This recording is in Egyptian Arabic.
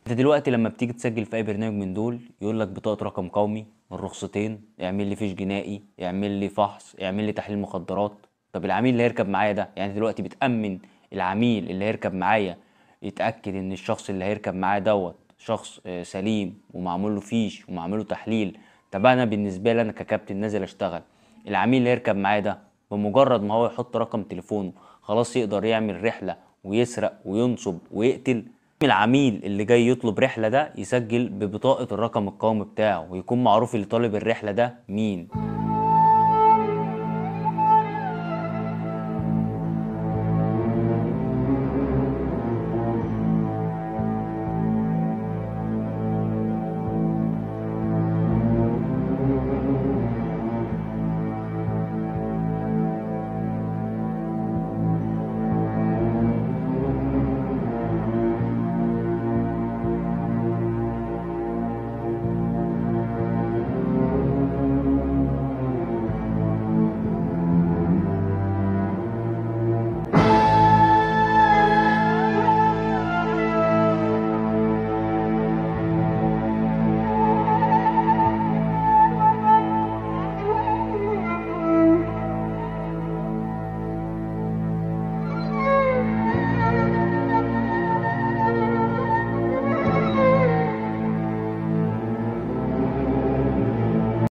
انت دلوقتي لما بتيجي تسجل في اي برنامج من دول يقول لك بطاقه رقم قومي الرخصتين اعمل لي فيش جنائي اعمل لي فحص اعمل لي تحليل مخدرات طب العميل اللي هيركب معايا ده يعني دلوقتي بتامن العميل اللي هيركب معايا يتاكد ان الشخص اللي هيركب معايا دوت شخص آه، سليم ومعمول له فيش ومعمول له تحليل طب انا بالنسبه لي انا ككابتن نازل اشتغل العميل اللي يركب معايا ده بمجرد ما هو يحط رقم تليفونه خلاص يقدر يعمل رحله ويسرق وينصب ويقتل العميل اللي جاي يطلب رحله ده يسجل ببطاقه الرقم القومي بتاعه ويكون معروف اللي طالب الرحله ده مين